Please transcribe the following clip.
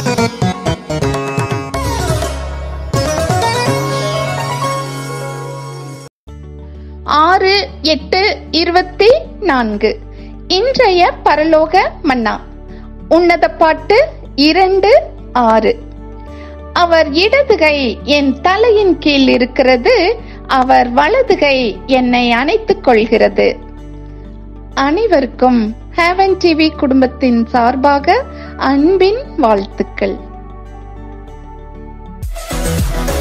ஆறு எட்டு இருபத்தி நான்கு இன்றைய பரலோக மன்னா உன்னத பாட்டு இரண்டு ஆறு அவர் இடதுகை என் தலையின் கீழ் இருக்கிறது அவர் வலதுகை என்னை அணைத்துக் கொள்கிறது அனைவருக்கும் ஹேவன் டிவி குடும்பத்தின் சார்பாக அன்பின் வாழ்த்துக்கள்